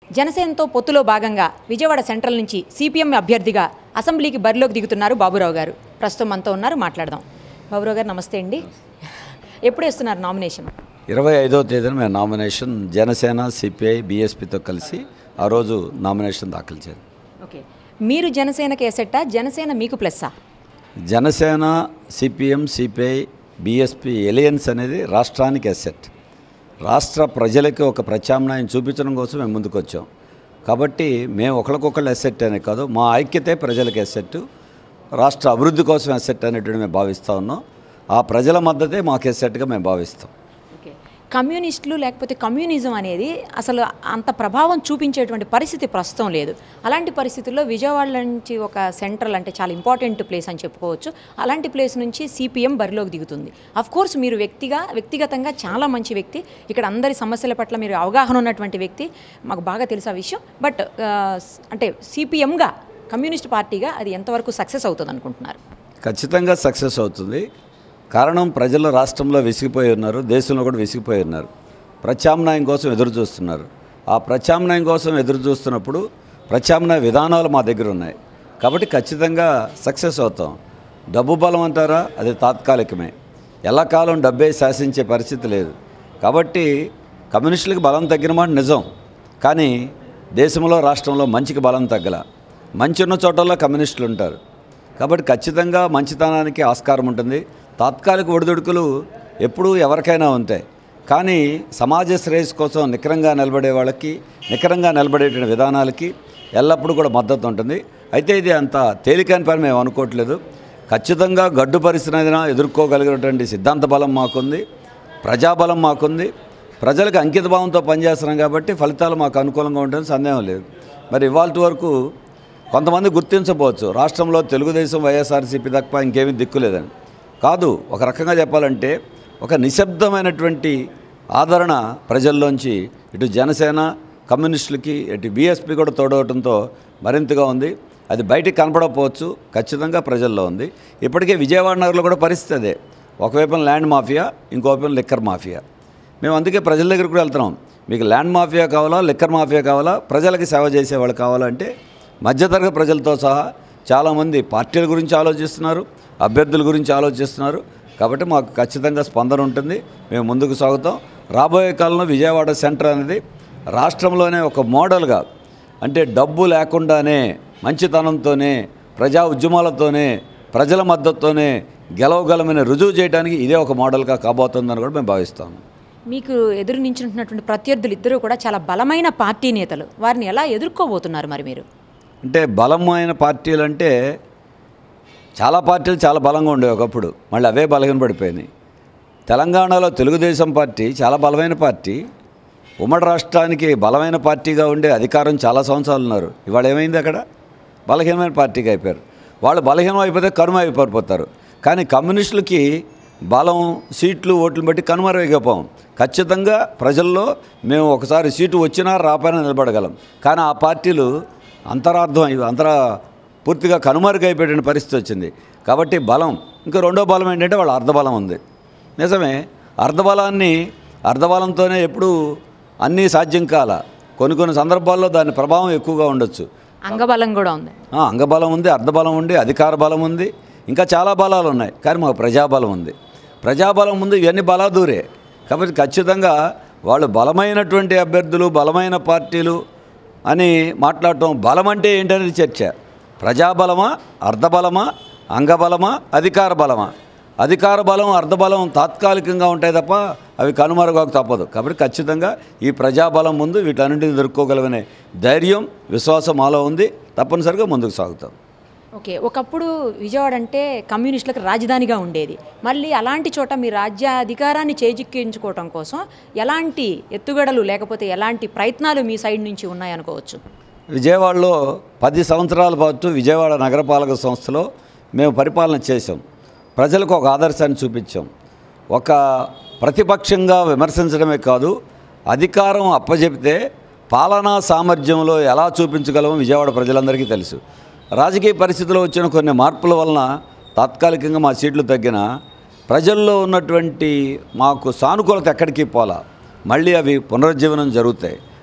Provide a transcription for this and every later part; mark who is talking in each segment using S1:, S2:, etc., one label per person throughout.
S1: జనసేనతో పొత్తులో భాగంగా విజయవాడ సెంట్రల్ నుంచి సిపిఎం అభ్యర్థిగా అసెంబ్లీకి బరిలోకి దిగుతున్నారు బాబురావు గారు ప్రస్తుతం మనతో ఉన్నారు మాట్లాడదాం బాబురావు గారు నమస్తే అండి ఎప్పుడు వేస్తున్నారు నామినేషన్
S2: ఇరవై ఐదవ తేదీన మేము నామినేషన్ జనసేన సిపిఐ బీఎస్పీతో కలిసి ఆ రోజు నామినేషన్ దాఖలు చేయాలి
S1: ఓకే మీరు జనసేనకి ఎసెట్టా జనసేన మీకు ప్లస్సా
S2: Janasena CPM CPI BSP alliance అనేది రాష్ట్రానికి ఎసెట్ రాష్ట్ర ప్రజలకి ఒక ప్రత్యామ్నాయం చూపించడం కోసం మేము ముందుకు వచ్చాం కాబట్టి మేము ఒకరికొకళ్ళు ఎసెట్ అనే కాదు మా ఐక్యతే ప్రజలకు ఎసెట్ రాష్ట్ర అభివృద్ధి కోసం ఎసెట్ అనేటువంటి మేము భావిస్తూ ఉన్నాం ఆ ప్రజల మద్దతే మాకు ఎసెట్గా మేము భావిస్తాం
S1: ఓకే కమ్యూనిస్టులు లేకపోతే కమ్యూనిజం అనేది అసలు అంత ప్రభావం చూపించేటువంటి పరిస్థితి ప్రస్తుతం లేదు అలాంటి పరిస్థితుల్లో విజయవాడ నుంచి ఒక సెంట్రల్ అంటే చాలా ఇంపార్టెంట్ ప్లేస్ అని చెప్పుకోవచ్చు అలాంటి ప్లేస్ నుంచి సిపిఎం బరిలోకి దిగుతుంది అఫ్ కోర్స్ మీరు వ్యక్తిగా వ్యక్తిగతంగా చాలా మంచి వ్యక్తి ఇక్కడ అందరి సమస్యల పట్ల మీరు అవగాహన ఉన్నటువంటి వ్యక్తి మాకు బాగా తెలుసు ఆ విషయం బట్ అంటే సిపిఎంగా కమ్యూనిస్ట్ పార్టీగా అది ఎంతవరకు సక్సెస్ అవుతుంది అనుకుంటున్నారు
S2: ఖచ్చితంగా సక్సెస్ అవుతుంది కారణం ప్రజలు రాష్ట్రంలో విసిగిపోయి ఉన్నారు దేశంలో కూడా విసిగిపోయి ఉన్నారు ప్రత్యామ్నాయం కోసం ఎదురు చూస్తున్నారు ఆ ప్రత్యామ్నాయం కోసం ఎదురు చూస్తున్నప్పుడు ప్రత్యామ్నాయ విధానాలు మా దగ్గర ఉన్నాయి కాబట్టి ఖచ్చితంగా సక్సెస్ అవుతాం డబ్బు బలం అంటారా అది తాత్కాలికమే ఎల్లకాలం డబ్బే శాసించే పరిస్థితి లేదు కాబట్టి కమ్యూనిస్టులకు బలం తగ్గిన మాట నిజం కానీ దేశంలో రాష్ట్రంలో మంచికి బలం తగ్గల మంచి ఉన్న చోటల్లో కమ్యూనిస్టులు ఉంటారు కాబట్టి ఖచ్చితంగా మంచితనానికి ఆస్కారం ఉంటుంది తాత్కాలిక ఒడిదుడుకులు ఎప్పుడూ ఎవరికైనా ఉంటాయి కానీ సమాజ శ్రేయస్సు కోసం నికరంగా నిలబడే వాళ్ళకి నికరంగా నిలబడేటువంటి విధానాలకి ఎల్లప్పుడూ కూడా మద్దతు ఉంటుంది అయితే ఇది అంత తేలికైన పని మేము అనుకోవట్లేదు ఖచ్చితంగా గడ్డు పరిస్థితిని ఎదుర్కోగలిగినటువంటి సిద్ధాంత బలం మాకుంది ప్రజాబలం మాకుంది ప్రజలకు అంకిత భావంతో పనిచేస్తున్నాం కాబట్టి ఫలితాలు మాకు అనుకూలంగా ఉంటుంది సందేహం లేదు మరి ఇవాళ వరకు కొంతమంది గుర్తించకపోవచ్చు రాష్ట్రంలో తెలుగుదేశం వైఎస్ఆర్సీపీ తప్ప ఇంకేమీ దిక్కులేదని కాదు ఒక రకంగా చెప్పాలంటే ఒక నిశ్శబ్దమైనటువంటి ఆదరణ ప్రజల్లోంచి ఇటు జనసేన కమ్యూనిస్టులకి ఇటు బీఎస్పీ కూడా తోడవడంతో మరింతగా ఉంది అది బయటికి కనపడకపోవచ్చు ఖచ్చితంగా ప్రజల్లో ఉంది ఇప్పటికే విజయవాడ నగరంలో కూడా పరిస్థితి అదే ఒకవైపు ల్యాండ్ మాఫియా ఇంకోవైపు లిక్కర్ మాఫియా మేము అందుకే ప్రజల దగ్గరికి కూడా వెళ్తున్నాం మీకు ల్యాండ్ మాఫియా కావాలా లిక్కర్ మాఫియా కావాలా ప్రజలకి సేవ చేసేవాళ్ళు కావాలంటే మధ్యతరగతి ప్రజలతో సహా చాలామంది పార్టీల గురించి ఆలోచిస్తున్నారు అభ్యర్థుల గురించి ఆలోచిస్తున్నారు కాబట్టి మాకు ఖచ్చితంగా స్పందన ఉంటుంది మేము ముందుకు సాగుతాం రాబోయే కాలంలో విజయవాడ సెంటర్ అనేది రాష్ట్రంలోనే ఒక మోడల్గా అంటే డబ్బు లేకుండానే మంచితనంతోనే ప్రజా ఉద్యమాలతోనే ప్రజల మద్దతుతోనే గెలవగలమని రుజువు చేయడానికి ఇదే ఒక మోడల్గా కాబోతుందని కూడా మేము భావిస్తాము
S1: మీకు ఎదురు నించుంటున్నటువంటి ప్రత్యర్థులు ఇద్దరూ కూడా చాలా బలమైన పార్టీ నేతలు వారిని ఎలా ఎదుర్కోబోతున్నారు మరి మీరు
S2: అంటే బలమైన పార్టీలు అంటే చాలా పార్టీలు చాలా బలంగా ఉండేవి ఒకప్పుడు మళ్ళీ అవే బలహీన పడిపోయినాయి తెలంగాణలో తెలుగుదేశం పార్టీ చాలా బలమైన పార్టీ ఉమ్మడి రాష్ట్రానికి బలమైన పార్టీగా ఉండే అధికారం చాలా సంవత్సరాలు ఉన్నారు ఇవాళ ఏమైంది అక్కడ బలహీనమైన పార్టీగా అయిపోయారు వాళ్ళు బలహీనం అయిపోతే కనుమ అయిపోతారు కానీ కమ్యూనిస్టులకి బలం సీట్లు ఓట్లు బట్టి కనుమరుగైపోం ఖచ్చితంగా ప్రజల్లో మేము ఒకసారి సీటు వచ్చినా రాపైనా నిలబడగలం కానీ ఆ పార్టీలు అంతరార్థం అయి- అంతరా పూర్తిగా కనుమరుగైపోయిన పరిస్థితి వచ్చింది కాబట్టి బలం ఇంకా రెండో బలం ఏంటంటే వాళ్ళ అర్ధబలం ఉంది నిజమే అర్ధబలాన్ని అర్ధబలంతోనే ఎప్పుడూ అన్నీ సాధ్యం కాల కొన్ని కొన్ని సందర్భాల్లో దాని ప్రభావం ఎక్కువగా ఉండొచ్చు
S1: అంగబలం కూడా ఉంది
S2: ఆ, అంగబలం ఉంది అర్ధబలం ఉంది అధికార బలం ఉంది ఇంకా చాలా బలాలు ఉన్నాయి కానీ మాకు ప్రజాబలం ఉంది ప్రజాబలం ముందు ఇవన్నీ బలాదూరే కాబట్టి ఖచ్చితంగా వాళ్ళు బలమైనటువంటి అభ్యర్థులు బలమైన పార్టీలు అని మాట్లాడటం బలం అంటే ఏంటనేది చర్చ ప్రజాబలమా అర్ధబలమా అంగబలమా అధికార బలమా అధికార బలం అర్ధబలం తాత్కాలికంగా ఉంటాయి తప్ప అవి కనుమరుగక తప్పదు కాబట్టి ఖచ్చితంగా ఈ ప్రజాబలం ముందు వీటన్నింటిని ఎదుర్కోగలమనే ధైర్యం విశ్వాసం మాలో ఉంది తప్పనిసరిగా ముందుకు సాగుతాం
S1: ఓకే ఒకప్పుడు విజయవాడ అంటే కమ్యూనిస్టులకు రాజధానిగా ఉండేది మళ్ళీ అలాంటి చోట మీ రాజ్య అధికారాన్ని చేజిక్కించుకోవటం కోసం ఎలాంటి ఎత్తుగడలు లేకపోతే ఎలాంటి ప్రయత్నాలు మీ సైడ్ నుంచి ఉన్నాయనుకోవచ్చు
S2: విజయవాడలో పది సంవత్సరాల పాటు విజయవాడ నగరపాలక సంస్థలో మేము పరిపాలన చేసాం ప్రజలకు ఒక ఆదర్శాన్ని చూపించాం ఒక ప్రతిపక్షంగా విమర్శించడమే కాదు అధికారం అప్పజెపితే పాలనా సామర్థ్యంలో ఎలా చూపించగలమో విజయవాడ ప్రజలందరికీ తెలుసు రాజకీయ పరిస్థితుల్లో వచ్చిన కొన్ని మార్పుల వలన తాత్కాలికంగా మా సీట్లు తగ్గిన ప్రజల్లో ఉన్నటువంటి మాకు సానుకూలత ఎక్కడికి పోలా మళ్ళీ అవి పునరుజ్జీవనం జరుగుతాయి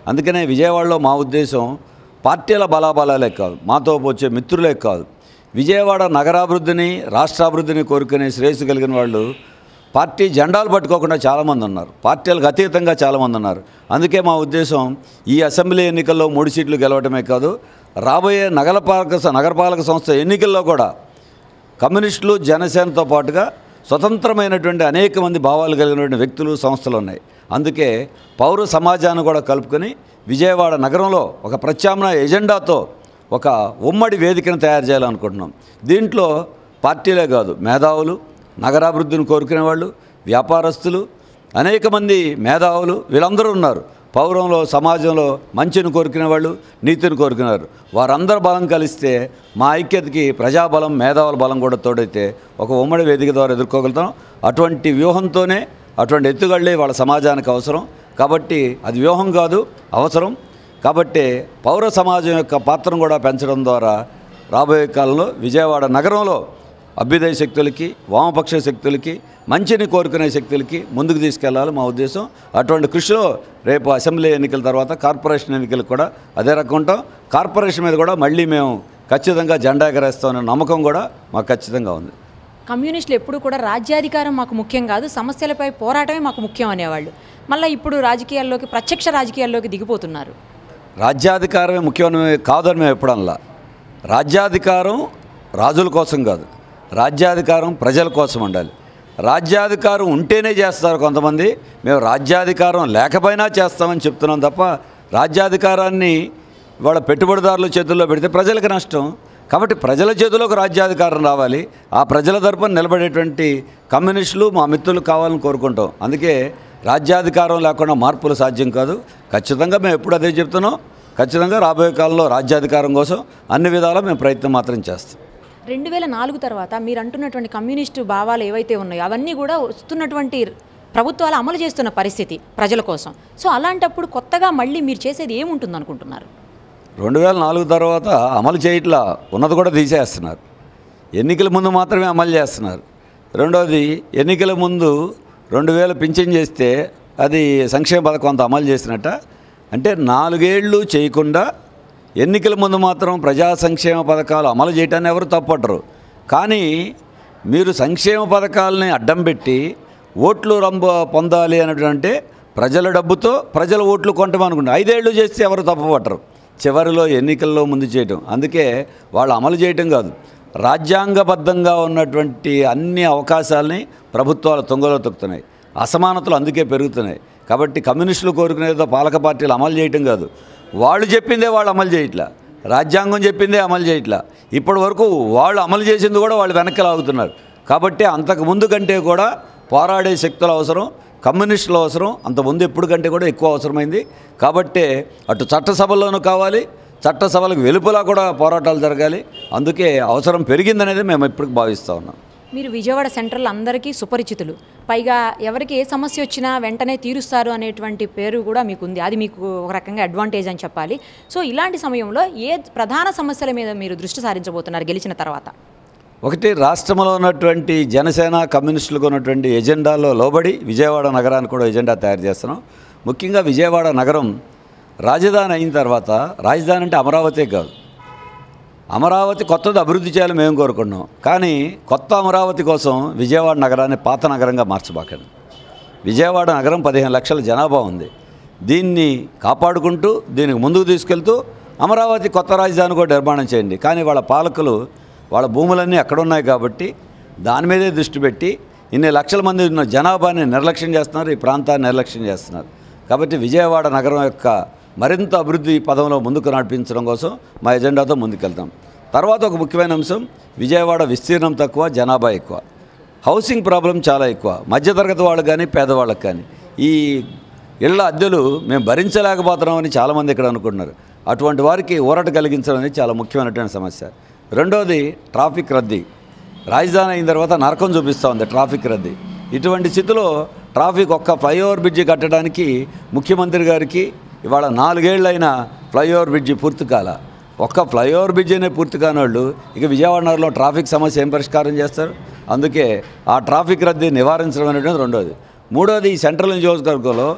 S2: అందుకనే విజయవాడలో మా ఉద్దేశం పార్టీల బలాబలాలే కాదు మాతో వచ్చే మిత్రులే కాదు విజయవాడ నగరాభివృద్ధిని రాష్ట్రాభివృద్ధిని కోరుకునే శ్రేయస్సు కలిగిన వాళ్ళు పార్టీ జెండాలు పట్టుకోకుండా చాలామంది ఉన్నారు పార్టీలకు అతీతంగా చాలామంది ఉన్నారు అందుకే మా ఉద్దేశం ఈ అసెంబ్లీ ఎన్నికల్లో మూడు సీట్లు గెలవడమే కాదు రాబోయే నగరపాలక నగరపాలక సంస్థ ఎన్నికల్లో కూడా కమ్యూనిస్టులు జనసేనతో పాటుగా స్వతంత్రమైనటువంటి అనేక మంది భావాలు కలిగినటువంటి వ్యక్తులు సంస్థలు ఉన్నాయి అందుకే పౌర సమాజాన్ని కూడా కలుపుకొని విజయవాడ నగరంలో ఒక ప్రత్యామ్నాయ ఎజెండాతో ఒక ఉమ్మడి వేదికను తయారు చేయాలనుకుంటున్నాం దీంట్లో పార్టీలే కాదు మేధావులు నగరాభివృద్ధిని కోరుకునే వాళ్ళు వ్యాపారస్తులు అనేక మంది మేధావులు వీళ్ళందరూ ఉన్నారు పౌరంలో సమాజంలో మంచిని కోరుకునే వాళ్ళు నీతిని కోరుకున్నారు వారందరూ బలం కలిస్తే మా ఐక్యతకి ప్రజాబలం మేధావుల బలం కూడా తోడైతే ఒక ఉమ్మడి వేదిక ద్వారా ఎదుర్కోగలుగుతాం అటువంటి వ్యూహంతోనే అటువంటి ఎత్తుగళ్ళే వాళ్ళ సమాజానికి అవసరం కాబట్టి అది వ్యూహం కాదు అవసరం కాబట్టి పౌర సమాజం యొక్క పాత్రను కూడా పెంచడం ద్వారా రాబోయే కాలంలో విజయవాడ నగరంలో అభ్యుదయ శక్తులకి వామపక్ష శక్తులకి మంచిని కోరుకునే శక్తులకి ముందుకు తీసుకెళ్లాలి మా ఉద్దేశం అటువంటి కృషిలో రేపు అసెంబ్లీ ఎన్నికల తర్వాత కార్పొరేషన్ ఎన్నికలకు కూడా అదే రకం ఉంటాం కార్పొరేషన్ మీద కూడా మళ్ళీ మేము ఖచ్చితంగా జెండా ఎగరేస్తామనే నమ్మకం కూడా మాకు ఖచ్చితంగా ఉంది
S1: కమ్యూనిస్టులు ఎప్పుడు కూడా రాజ్యాధికారం మాకు ముఖ్యం కాదు సమస్యలపై పోరాటమే మాకు ముఖ్యం అనేవాళ్ళు మళ్ళీ ఇప్పుడు రాజకీయాల్లోకి ప్రత్యక్ష రాజకీయాల్లోకి దిగిపోతున్నారు
S2: రాజ్యాధికారమే ముఖ్యమైన కాదని మేము ఎప్పుడల్లా రాజ్యాధికారం రాజుల కోసం కాదు రాజ్యాధికారం ప్రజల కోసం ఉండాలి రాజ్యాధికారం ఉంటేనే చేస్తారు కొంతమంది మేము రాజ్యాధికారం లేకపోయినా చేస్తామని చెప్తున్నాం తప్ప రాజ్యాధికారాన్ని వాళ్ళ పెట్టుబడిదారుల చేతుల్లో పెడితే ప్రజలకు నష్టం కాబట్టి ప్రజల చేతిలోకి రాజ్యాధికారం రావాలి ఆ ప్రజల తరపున నిలబడేటువంటి కమ్యూనిస్టులు మా మిత్రులు కావాలని కోరుకుంటాం అందుకే రాజ్యాధికారం లేకుండా మార్పులు సాధ్యం కాదు ఖచ్చితంగా మేము ఎప్పుడు అదే చెప్తున్నాం ఖచ్చితంగా రాబోయే కాలంలో రాజ్యాధికారం కోసం అన్ని విధాలా మేము ప్రయత్నం మాత్రం చేస్తాం
S1: రెండు వేల నాలుగు తర్వాత మీరు అంటున్నటువంటి కమ్యూనిస్టు భావాలు ఏవైతే ఉన్నాయో అవన్నీ కూడా వస్తున్నటువంటి ప్రభుత్వాలు అమలు చేస్తున్న పరిస్థితి ప్రజల కోసం సో అలాంటప్పుడు కొత్తగా మళ్ళీ మీరు చేసేది ఏముంటుంది అనుకుంటున్నారు
S2: రెండు వేల నాలుగు తర్వాత అమలు చేయట్లా ఉన్నది కూడా తీసేస్తున్నారు ఎన్నికల ముందు మాత్రమే అమలు చేస్తున్నారు రెండవది ఎన్నికల ముందు రెండు వేలు పింఛన్ చేస్తే అది సంక్షేమ పథకం అంత అమలు చేసినట్ట అంటే నాలుగేళ్లు చేయకుండా ఎన్నికల ముందు మాత్రం ప్రజా సంక్షేమ పథకాలు అమలు చేయటాన్ని ఎవరు తప్పట్టరు కానీ మీరు సంక్షేమ పథకాలని అడ్డం పెట్టి ఓట్లు రంబ పొందాలి అన్నటువంటి ప్రజల డబ్బుతో ప్రజల ఓట్లు కొంటామనుకుంటే ఐదేళ్లు చేస్తే ఎవరు తప్పపట్టరు చివరిలో ఎన్నికల్లో ముందు చేయటం అందుకే వాళ్ళు అమలు చేయటం కాదు రాజ్యాంగబద్ధంగా ఉన్నటువంటి అన్ని అవకాశాలని ప్రభుత్వాలు తొంగలో తొక్కుతున్నాయి అసమానతలు అందుకే పెరుగుతున్నాయి కాబట్టి కమ్యూనిస్టులు కోరుకునేదో పాలక పార్టీలు అమలు చేయటం కాదు వాళ్ళు చెప్పిందే వాళ్ళు అమలు చేయట్లా రాజ్యాంగం చెప్పిందే అమలు చేయట్లా ఇప్పటి వరకు వాళ్ళు అమలు చేసింది కూడా వాళ్ళు వెనక్కి లాగుతున్నారు కాబట్టి అంతకు ముందు కంటే కూడా పోరాడే శక్తుల అవసరం కమ్యూనిస్టుల అవసరం అంతకుముందు ఎప్పుడు కంటే కూడా ఎక్కువ అవసరమైంది కాబట్టే అటు చట్టసభల్లోనూ కావాలి చట్టసభలకు వెలుపల కూడా పోరాటాలు జరగాలి అందుకే అవసరం పెరిగిందనేది మేము ఇప్పటికి భావిస్తూ ఉన్నాం
S1: మీరు విజయవాడ సెంట్రల్ అందరికీ సుపరిచితులు పైగా ఎవరికి ఏ సమస్య వచ్చినా వెంటనే తీరుస్తారు అనేటువంటి పేరు కూడా మీకు ఉంది అది మీకు ఒక రకంగా అడ్వాంటేజ్ అని చెప్పాలి సో ఇలాంటి సమయంలో ఏ ప్రధాన సమస్యల మీద మీరు దృష్టి సారించబోతున్నారు గెలిచిన తర్వాత
S2: ఒకటి రాష్ట్రంలో ఉన్నటువంటి జనసేన కమ్యూనిస్టులకు ఉన్నటువంటి ఎజెండాలో లోబడి విజయవాడ నగరానికి కూడా ఎజెండా తయారు చేస్తున్నాం ముఖ్యంగా విజయవాడ నగరం రాజధాని అయిన తర్వాత రాజధాని అంటే అమరావతి కాదు అమరావతి కొత్తది అభివృద్ధి చేయాలని మేము కోరుకుంటున్నాం కానీ కొత్త అమరావతి కోసం విజయవాడ నగరాన్ని పాత నగరంగా మార్చబాకండి విజయవాడ నగరం పదిహేను లక్షల జనాభా ఉంది దీన్ని కాపాడుకుంటూ దీనికి ముందుకు తీసుకెళ్తూ అమరావతి కొత్త రాజధాని కూడా నిర్మాణం చేయండి కానీ వాళ్ళ పాలకులు వాళ్ళ భూములన్నీ అక్కడ ఉన్నాయి కాబట్టి దాని మీదే దృష్టి పెట్టి ఇన్ని లక్షల మంది ఉన్న జనాభాని నిర్లక్ష్యం చేస్తున్నారు ఈ ప్రాంతాన్ని నిర్లక్ష్యం చేస్తున్నారు కాబట్టి విజయవాడ నగరం యొక్క మరింత అభివృద్ధి పదంలో ముందుకు నడిపించడం కోసం మా ఎజెండాతో ముందుకెళ్తాం తర్వాత ఒక ముఖ్యమైన అంశం విజయవాడ విస్తీర్ణం తక్కువ జనాభా ఎక్కువ హౌసింగ్ ప్రాబ్లం చాలా ఎక్కువ మధ్యతరగతి వాళ్ళకి కానీ పేదవాళ్ళకి కానీ ఈ ఇళ్ల అద్దెలు మేము భరించలేకపోతున్నామని చాలామంది ఇక్కడ అనుకుంటున్నారు అటువంటి వారికి ఊరట కలిగించడం అనేది చాలా ముఖ్యమైనటువంటి సమస్య రెండోది ట్రాఫిక్ రద్దీ రాజధాని అయిన తర్వాత నరకం చూపిస్తూ ఉంది ట్రాఫిక్ రద్దీ ఇటువంటి స్థితిలో ట్రాఫిక్ ఒక్క ఫ్లైఓవర్ బ్రిడ్జి కట్టడానికి ముఖ్యమంత్రి గారికి ఇవాళ నాలుగేళ్లైన ఫ్లైఓవర్ బ్రిడ్జి పూర్తి కాల ఒక్క ఫ్లైఓవర్ బ్రిడ్జినే పూర్తి కాని వాళ్ళు ఇక విజయవాడ నగరంలో ట్రాఫిక్ సమస్య ఏం పరిష్కారం చేస్తారు అందుకే ఆ ట్రాఫిక్ రద్దీ నివారించడం అనేటువంటి రెండోది మూడోది ఈ సెంట్రల్ నియోజకవర్గంలో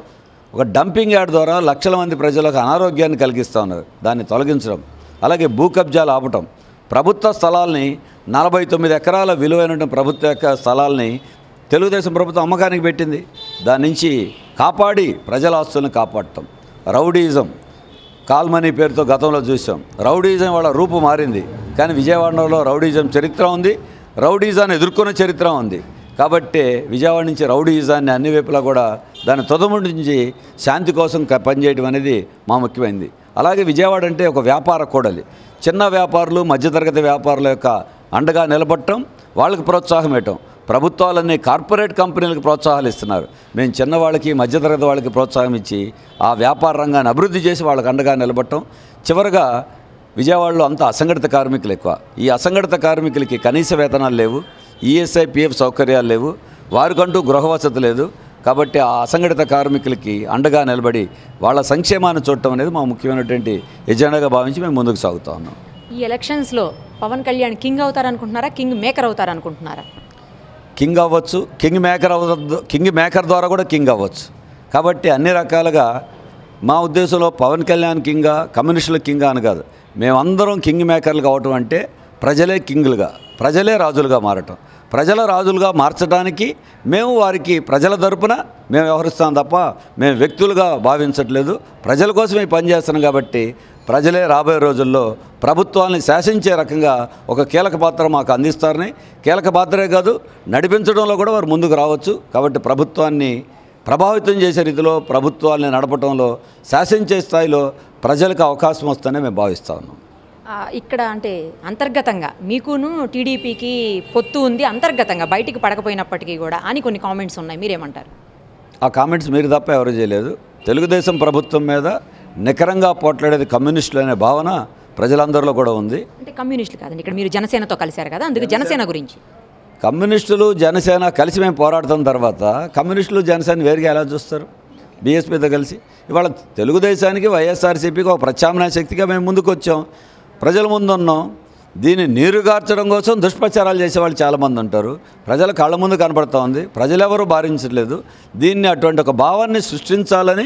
S2: ఒక డంపింగ్ యార్డ్ ద్వారా లక్షల మంది ప్రజలకు అనారోగ్యాన్ని కలిగిస్తూ ఉన్నారు దాన్ని తొలగించడం అలాగే భూ కబ్జాలు ఆపటం ప్రభుత్వ స్థలాల్ని నలభై తొమ్మిది ఎకరాల విలువైనటువంటి ప్రభుత్వ యొక్క స్థలాల్ని తెలుగుదేశం ప్రభుత్వం అమ్మకానికి పెట్టింది దాని నుంచి కాపాడి ప్రజల ఆస్తులను కాపాడటం రౌడీయిజం కాల్మనీ పేరుతో గతంలో చూసాం రౌడీజం వాళ్ళ రూపు మారింది కానీ విజయవాడలో రౌడీజం చరిత్ర ఉంది రౌడీజాన్ని ఎదుర్కొన్న చరిత్ర ఉంది కాబట్టి విజయవాడ నుంచి రౌడీజాన్ని అన్ని వైపులా కూడా దాన్ని తొదముండించి శాంతి కోసం క- పనిచేయడం అనేది మా ముఖ్యమైనది అలాగే విజయవాడ అంటే ఒక వ్యాపార కూడలి చిన్న వ్యాపారులు మధ్యతరగతి వ్యాపారుల యొక్క అండగా నిలబడటం వాళ్ళకి ప్రోత్సాహం ఇవ్వటం ప్రభుత్వాలన్నీ కార్పొరేట్ కంపెనీలకు ప్రోత్సాహాలు ఇస్తున్నారు మేము చిన్నవాళ్ళకి మధ్యతరగతి వాళ్ళకి ప్రోత్సాహం ఇచ్చి ఆ వ్యాపార రంగాన్ని అభివృద్ధి చేసి వాళ్ళకి అండగా నిలబడటం చివరగా విజయవాడలో అంతా అసంఘటిత కార్మికులు ఎక్కువ ఈ అసంఘటిత కార్మికులకి కనీస వేతనాలు లేవు ఈఎస్ఐ పిఎఫ్ సౌకర్యాలు లేవు వారికంటూ గృహ వసతి లేదు కాబట్టి ఆ అసంఘటిత కార్మికులకి అండగా నిలబడి వాళ్ళ సంక్షేమాన్ని చూడటం అనేది మా ముఖ్యమైనటువంటి ఎజెండాగా భావించి మేము ముందుకు సాగుతా ఉన్నాం
S1: ఈ ఎలక్షన్స్లో పవన్ కళ్యాణ్ కింగ్ అవుతారనుకుంటున్నారా కింగ్ మేకర్ అవుతారనుకుంటున్నారా
S2: కింగ్ అవ్వచ్చు కింగ్ మేకర్ అవ్వద్దు కింగ్ మేకర్ ద్వారా కూడా కింగ్ అవ్వచ్చు కాబట్టి అన్ని రకాలుగా మా ఉద్దేశంలో పవన్ కళ్యాణ్ కింగా కమ్యూనిస్టుల కింగా అని కాదు మేమందరం కింగ్ మేకర్లు కావటం అంటే ప్రజలే కింగులుగా ప్రజలే రాజులుగా మారటం ప్రజల రాజులుగా మార్చడానికి మేము వారికి ప్రజల తరపున మేము వ్యవహరిస్తాం తప్ప మేము వ్యక్తులుగా భావించట్లేదు ప్రజల కోసమే పనిచేస్తున్నాం కాబట్టి ప్రజలే రాబోయే రోజుల్లో ప్రభుత్వాన్ని శాసించే రకంగా ఒక కీలక పాత్ర మాకు అందిస్తారని కీలక పాత్రే కాదు నడిపించడంలో కూడా వారు ముందుకు రావచ్చు కాబట్టి ప్రభుత్వాన్ని ప్రభావితం చేసే రీతిలో ప్రభుత్వాన్ని నడపడంలో శాసించే స్థాయిలో ప్రజలకు అవకాశం వస్తుందని మేము భావిస్తా ఉన్నాం
S1: ఆ, ఇక్కడ అంటే అంతర్గతంగా మీకును టీడీపీకి పొత్తు ఉంది అంతర్గతంగా బయటికి పడకపోయినప్పటికీ కూడా అని కొన్ని కామెంట్స్ ఉన్నాయి మీరేమంటారు
S2: ఆ కామెంట్స్ మీరు తప్ప ఎవరు చేయలేదు తెలుగుదేశం ప్రభుత్వం మీద నికరంగా పోట్లాడేది కమ్యూనిస్టులు అనే భావన ప్రజలందరిలో కూడా ఉంది
S1: అంటే కమ్యూనిస్టులు కాదండి ఇక్కడ మీరు జనసేనతో కలిశారు కదా అందుకు జనసేన గురించి
S2: కమ్యూనిస్టులు జనసేన కలిసి మేము పోరాడుతున్న తర్వాత కమ్యూనిస్టులు జనసేన వేరుగా ఎలా చూస్తారు బీఎస్పీతో కలిసి ఇవాళ తెలుగుదేశానికి వైఎస్ఆర్సీపీకి ఒక ప్రత్యామ్నాయ శక్తిగా మేము ముందుకు వచ్చాం ప్రజల ముందు ఉన్నాం దీన్ని నీరుగార్చడం కోసం దుష్ప్రచారాలు చేసేవాళ్ళు చాలామంది ఉంటారు ప్రజల కళ్ళ ముందు కనపడతా ఉంది ప్రజలెవరూ భారించట్లేదు దీన్ని అటువంటి ఒక భావాన్ని సృష్టించాలని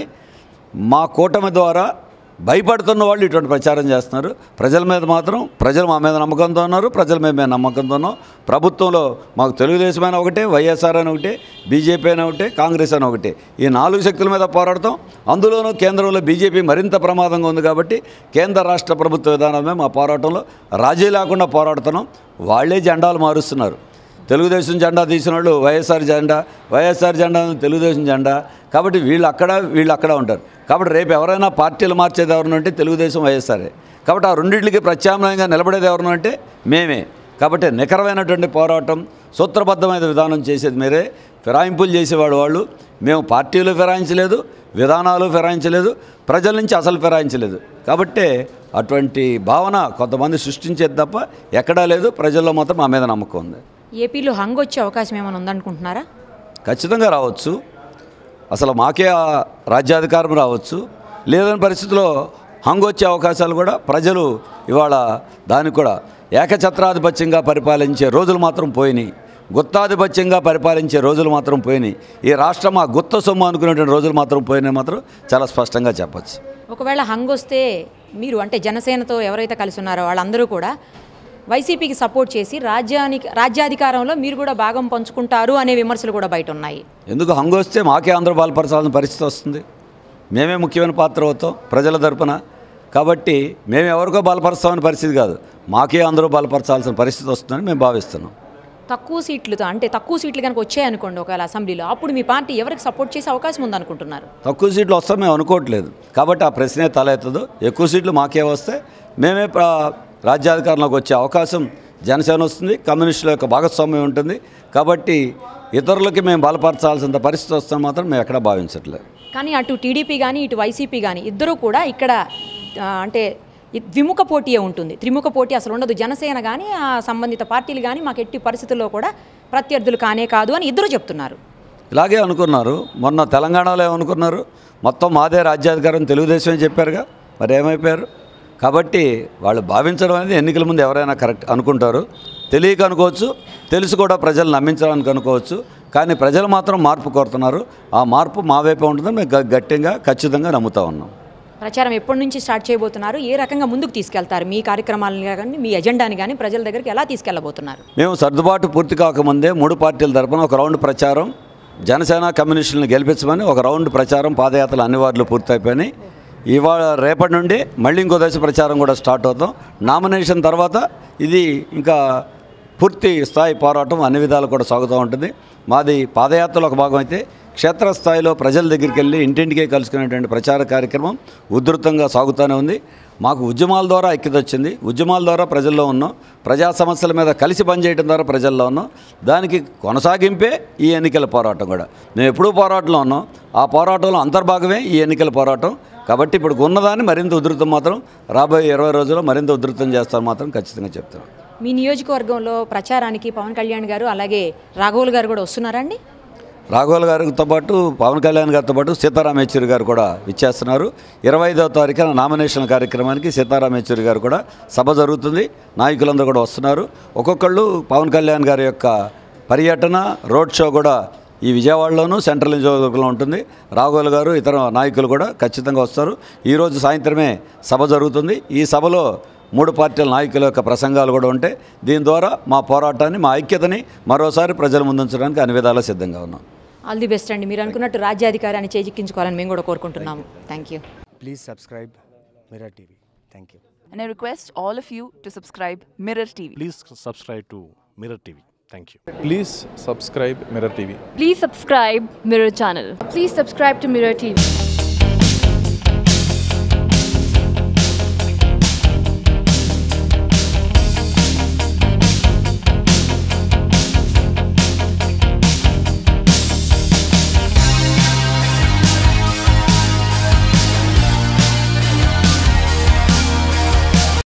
S2: మా కూటమి ద్వారా భయపడుతున్న వాళ్ళు ఇటువంటి ప్రచారం చేస్తున్నారు ప్రజల మీద మాత్రం ప్రజలు మా మీద నమ్మకంతో ఉన్నారు ప్రజల మీద మేము నమ్మకంతో ఉన్నాం ప్రభుత్వంలో మాకు తెలుగుదేశం అయినా ఒకటే వైఎస్ఆర్ అని ఒకటే బీజేపీ అయినా ఒకటే కాంగ్రెస్ అని ఒకటే ఈ నాలుగు శక్తుల మీద పోరాడతాం అందులోనూ కేంద్రంలో బీజేపీ మరింత ప్రమాదంగా ఉంది కాబట్టి కేంద్ర రాష్ట్ర ప్రభుత్వ విధానమే మా పోరాటంలో రాజీ లేకుండా పోరాడుతున్నాం వాళ్ళే జెండాలు మారుస్తున్నారు తెలుగుదేశం జెండా తీసిన వాళ్ళు వైఎస్ఆర్ జెండా వైఎస్ఆర్ జెండా తెలుగుదేశం జెండా కాబట్టి వీళ్ళు అక్కడ వీళ్ళు అక్కడ ఉంటారు కాబట్టి రేపు ఎవరైనా పార్టీలు మార్చేది ఎవరిని అంటే తెలుగుదేశం వైఎస్ఆరే కాబట్టి ఆ రెండింటికి ప్రత్యామ్నాయంగా నిలబడేది ఎవరిని అంటే మేమే కాబట్టి నికరమైనటువంటి పోరాటం సూత్రబద్ధమైన విధానం చేసేది మీరే ఫిరాయింపులు చేసేవాడు వాళ్ళు మేము పార్టీలు ఫిరాయించలేదు విధానాలు ఫిరాయించలేదు ప్రజల నుంచి అసలు ఫిరాయించలేదు కాబట్టే అటువంటి భావన కొంతమంది సృష్టించేది తప్ప ఎక్కడా లేదు ప్రజల్లో మాత్రం మా మీద నమ్మకం ఉంది
S1: ఏపీలో హంగ్ వచ్చే అవకాశం ఏమైనా ఉందనుకుంటున్నారా
S2: ఖచ్చితంగా రావచ్చు అసలు మాకే ఆ రాజ్యాధికారం రావచ్చు లేదని పరిస్థితిలో హంగు వచ్చే అవకాశాలు కూడా ప్రజలు ఇవాళ దానికి కూడా ఏకఛత్రాధిపత్యంగా పరిపాలించే రోజులు మాత్రం పోయినాయి గుత్తాధిపత్యంగా పరిపాలించే రోజులు మాత్రం పోయినాయి ఈ రాష్ట్రం ఆ గుత్త సొమ్ము అనుకునేటువంటి రోజులు మాత్రం పోయినాయి మాత్రం చాలా స్పష్టంగా చెప్పచ్చు
S1: ఒకవేళ హంగ్ వస్తే మీరు అంటే జనసేనతో ఎవరైతే కలిసి ఉన్నారో వాళ్ళందరూ కూడా వైసీపీకి సపోర్ట్ చేసి రాజ్యానికి రాజ్యాధికారంలో మీరు కూడా భాగం పంచుకుంటారు అనే విమర్శలు కూడా బయట ఉన్నాయి
S2: ఎందుకు హంగు వస్తే మాకే అందరూ బలపరచాల్సిన పరిస్థితి వస్తుంది మేమే ముఖ్యమైన పాత్ర అవుతాం ప్రజల తరపున కాబట్టి మేము ఎవరికో బలపరుస్తామని పరిస్థితి కాదు మాకే అందరూ బలపరచాల్సిన పరిస్థితి వస్తుందని మేము భావిస్తున్నాం
S1: తక్కువ సీట్లతో అంటే తక్కువ సీట్లు కనుక వచ్చాయనుకోండి ఒకవేళ అసెంబ్లీలో అప్పుడు మీ పార్టీ ఎవరికి సపోర్ట్ చేసే అవకాశం ఉందనుకుంటున్నారు
S2: తక్కువ సీట్లు వస్తాం మేము అనుకోవట్లేదు కాబట్టి ఆ ప్రశ్నే తలెత్తదు ఎక్కువ సీట్లు మాకే వస్తే మేమే ప్ర- రాజ్యాధికారంలోకి వచ్చే అవకాశం జనసేన వస్తుంది కమ్యూనిస్టుల యొక్క భాగస్వామ్యం ఉంటుంది కాబట్టి ఇతరులకి మేము బలపరచాల్సినంత పరిస్థితి వస్తాం మాత్రం మేము ఎక్కడా భావించట్లేదు
S1: కానీ అటు టీడీపీ కానీ ఇటు వైసీపీ కానీ ఇద్దరూ కూడా ఇక్కడ ఆ, అంటే ఈ ద్విముఖ పోటీయే ఉంటుంది త్రిముఖ పోటీ అసలు ఉండదు జనసేన కానీ ఆ సంబంధిత పార్టీలు కానీ మాకు ఎట్టి పరిస్థితుల్లో కూడా ప్రత్యర్థులు కానే కాదు అని ఇద్దరు చెప్తున్నారు
S2: ఇలాగే అనుకున్నారు మొన్న తెలంగాణలో ఏమనుకున్నారు మొత్తం మాదే రాజ్యాధికారం తెలుగుదేశమే చెప్పారుగా మరి ఏమైపోయారు కాబట్టి వాళ్ళు భావించడం అనేది ఎన్నికల ముందు ఎవరైనా కరెక్ట్ అనుకుంటారు తెలియక అనుకోవచ్చు తెలిసి కూడా ప్రజలు నమ్మించడానికి అనుకోవచ్చు కానీ ప్రజలు మాత్రం మార్పు కోరుతున్నారు ఆ మార్పు మా వైపే ఉంటుందని మేము గ- గట్టిగా ఖచ్చితంగా నమ్ముతా ఉన్నాం
S1: ప్రచారం ఎప్పటి నుంచి స్టార్ట్ చేయబోతున్నారు ఏ రకంగా ముందుకు తీసుకెళ్తారు మీ కార్యక్రమాలను కానీ మీ ఎజెండాని కానీ ప్రజల దగ్గరికి ఎలా తీసుకెళ్లబోతున్నారు
S2: మేము సర్దుబాటు పూర్తి కాకముందే మూడు పార్టీల తరపున ఒక రౌండ్ ప్రచారం జనసేన కమ్యూనిస్టులను గెలిపించమని ఒక రౌండ్ ప్రచారం పాదయాత్రలు అన్ని వార్డులు పూర్తయిపోయినాయి ఇవాళ రేపటి నుండి మళ్ళీ ఇంకో దశ ప్రచారం కూడా స్టార్ట్ అవుతాం నామినేషన్ తర్వాత ఇది ఇంకా పూర్తి స్థాయి పోరాటం అన్ని విధాలు కూడా సాగుతూ ఉంటుంది మాది పాదయాత్రలో ఒక భాగం అయితే క్షేత్రస్థాయిలో ప్రజల దగ్గరికి వెళ్ళి ఇంటింటికే కలుసుకునేటువంటి ప్రచార కార్యక్రమం ఉధృతంగా సాగుతూనే ఉంది మాకు ఉద్యమాల ద్వారా ఐక్యత వచ్చింది ఉద్యమాల ద్వారా ప్రజల్లో ఉన్నాం ప్రజా సమస్యల మీద కలిసి పనిచేయడం ద్వారా ప్రజల్లో ఉన్నాం దానికి కొనసాగింపే ఈ ఎన్నికల పోరాటం కూడా మేము ఎప్పుడూ పోరాటంలో ఉన్నాం ఆ పోరాటంలో అంతర్భాగమే ఈ ఎన్నికల పోరాటం కాబట్టి ఇప్పుడు ఉన్నదాన్ని మరింత ఉధృతం మాత్రం రాబోయే ఇరవై రోజుల్లో మరింత ఉధృతం చేస్తాను మాత్రం ఖచ్చితంగా చెప్తాను
S1: మీ నియోజకవర్గంలో ప్రచారానికి పవన్ కళ్యాణ్ గారు అలాగే రాఘవులు గారు కూడా వస్తున్నారండి
S2: రాఘవుల గారితో పాటు పవన్ కళ్యాణ్ గారితో పాటు సీతారాం యేచూరి గారు కూడా ఇచ్చేస్తున్నారు ఇరవై ఐదవ తారీఖున నామినేషన్ కార్యక్రమానికి సీతారాం యేచూరి గారు కూడా సభ జరుగుతుంది నాయకులందరూ కూడా వస్తున్నారు ఒక్కొక్కళ్ళు పవన్ కళ్యాణ్ గారి యొక్క పర్యటన రోడ్ షో కూడా ఈ విజయవాడలోనూ సెంట్రల్ నియోజకవర్గంలో ఉంటుంది రాఘవులు గారు ఇతర నాయకులు కూడా ఖచ్చితంగా వస్తారు ఈరోజు సాయంత్రమే సభ జరుగుతుంది ఈ సభలో మూడు పార్టీల నాయకుల యొక్క ప్రసంగాలు కూడా ఉంటాయి దీని ద్వారా మా పోరాటాన్ని మా ఐక్యతని మరోసారి ప్రజల ముందుంచడానికి అన్ని విధాలా సిద్ధంగా ఉన్నాం
S1: ఆల్ ది బెస్ట్ అండి మీరు అనుకున్నట్టు రాజ్యాధికారాన్ని చేజిక్కించుకోవాలని మేము కూడా కోరుకుంటున్నాము thank you
S3: Please subscribe Mirror TV. Thank you.
S4: And I request all of you to subscribe Mirror TV.
S5: Please subscribe to Mirror TV. Thank you.
S6: Please subscribe Mirror TV.
S7: Please subscribe Mirror Channel.
S8: Please subscribe to Mirror TV.